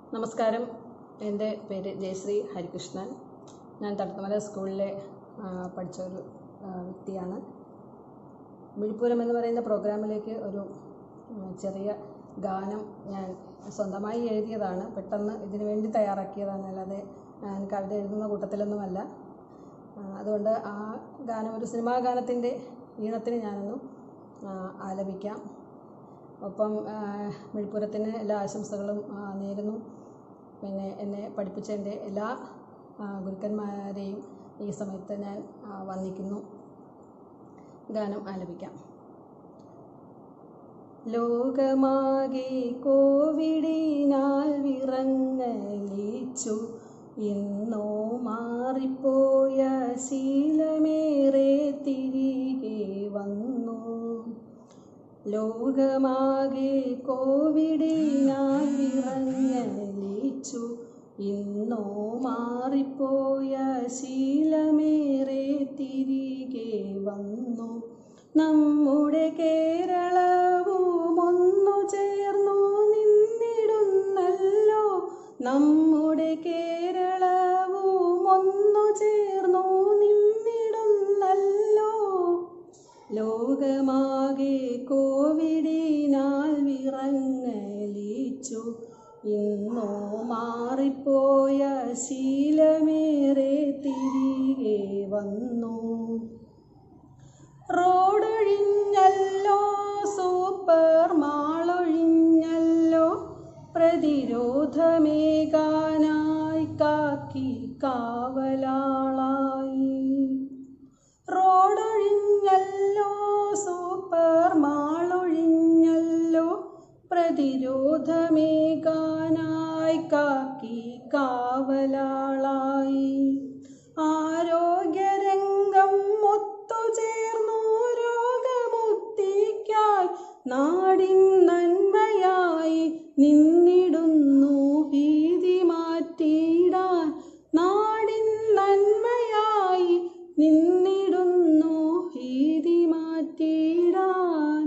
നമസ്കാരം എൻ്റെ പേര് ജയശ്രീ ഹരികൃഷ്ണൻ ഞാൻ തട്ടമല സ്കൂളിലെ ആ, പഠിച്ച ഒരു ആ, വ്യക്തിയാണ് മിഴിപ്പൂരം എന്ന് പറയുന്ന പ്രോഗ്രാമിലേക്ക് ഒരു ഉം, ചെറിയ ഗാനം ഞാൻ സ്വന്തമായി എഴുതിയതാണ് പെട്ടെന്ന് ഇതിനു വേണ്ടി തയ്യാറാക്കിയതാണ് അല്ലാതെ ഞാൻ കവിത എഴുതുന്ന കൂട്ടത്തിലൊന്നുമല്ല ആ, അതുകൊണ്ട് ആ ഗാനം ഒരു സിനിമാ ഗാനത്തിൻ്റെ ഈണത്തിന് ഞാനൊന്ന് ആ, ആലപിക്കാം ഒപ്പം ആ, മിഴിപ്പൂരത്തിന് എല്ലാ ആശംസകളും ആ, നേരുന്നു പിന്നെ എന്നെ പഠിപ്പിച്ച എൻ്റെ എല്ലാ ആ, ഗുരുക്കന്മാരെയും ഈ സമയത്ത് ഞാൻ ആ, വന്ദിക്കുന്നു ഗാനം ആലപിക്കാം ലോകമാകെ കോവിഡിനാൽ വിറങ്ങലിച്ചു ഇന്നോ മാറിപ്പോയ ശീലമേറെ തിരികെ വന്നു ലോകമാകെ കോവിഡിനാൽ വിറങ്ങലിച്ചു ഇന്നോ മാറിപ്പോയ ശീലമേറെ തിരികെ വന്നു നമ്മുടെ കേരളവും ഒന്നു ചേർന്നു നിന്നിടുന്നല്ലോ നമ്മുടെ കേരളവും ഒന്നു ചേർന്നു നിന്നിടുന്നല്ലോ ലോകമാകെ കോവിഡിനാൽ വിറങ്ങലിച്ചു ഇന്നോ മാറിപ്പോയ ശീലമേറെ തിരികെ വന്നു റോഡൊഴിഞ്ഞല്ലോ സൂപ്പർ മാളൊഴിഞ്ഞല്ലോ പ്രതിരോധമേകാനായി കാക്കി കാവലാളായി റോഡൊഴിഞ്ഞല്ലോ സൂപ്പർ മാളൊഴിഞ്ഞല്ലോ പ്രതിരോധമേകാനായി കാക്കി കാവലാളായി ആരോഗ്യരംഗം ഒത്തുചേർന്നു രോഗമുക്തിക്കായി നാടിൻ നന്മയായി നിന്നിടുന്നു ഭീതി മാറ്റിയിടാൻ നാടിൻ നന്മയായി നിന്നിടുന്നു ഭീതി മാറ്റിയിടാൻ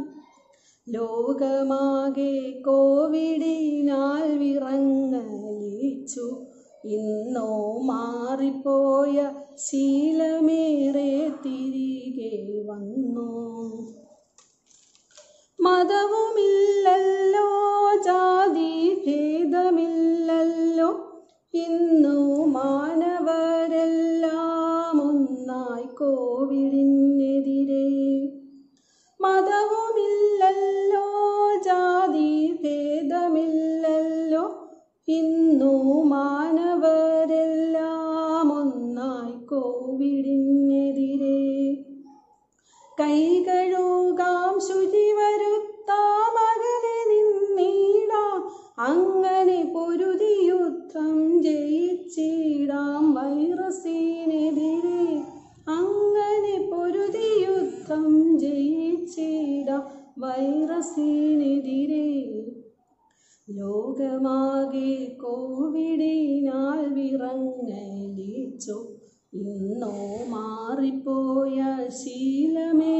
ലോകമാകെ കോവിഡിനാൽ വിറങ്ങലിച്ചു ഇന്നോ മാറിപ്പോയ ശീലമേറെ തിരികെ വന്നു മതവുമില്ലല്ലോ ജാതി ഭേദമില്ലല്ലോ ഇന്നു മാനവരെല്ലാം ഒന്നായി കോവിഡിനെതിരെ മതവുമില്ലല്ലോ ജാതി ഭേദമില്ലല്ലോ ഇന്നു മാനവരെല്ലാം ഒന്നായി കോവിഡിനെതിരെ കൈകഴുകാം ശുചി വരുത്താം അകലെ നിന്നിടാം അങ്ങനെ പൊരുതി യുദ്ധം ജയിച്ചിടാം വൈറസിനെതിരെ അങ്ങനെ പൊരുതി യുദ്ധം ജയിച്ചിടാം വൈറസിനെതിരെ ലോകമാകെ കോവിഡിനാൽ വിറങ്ങലിച്ചു ഇന്നോ മാറിപ്പോയ ശീലമേ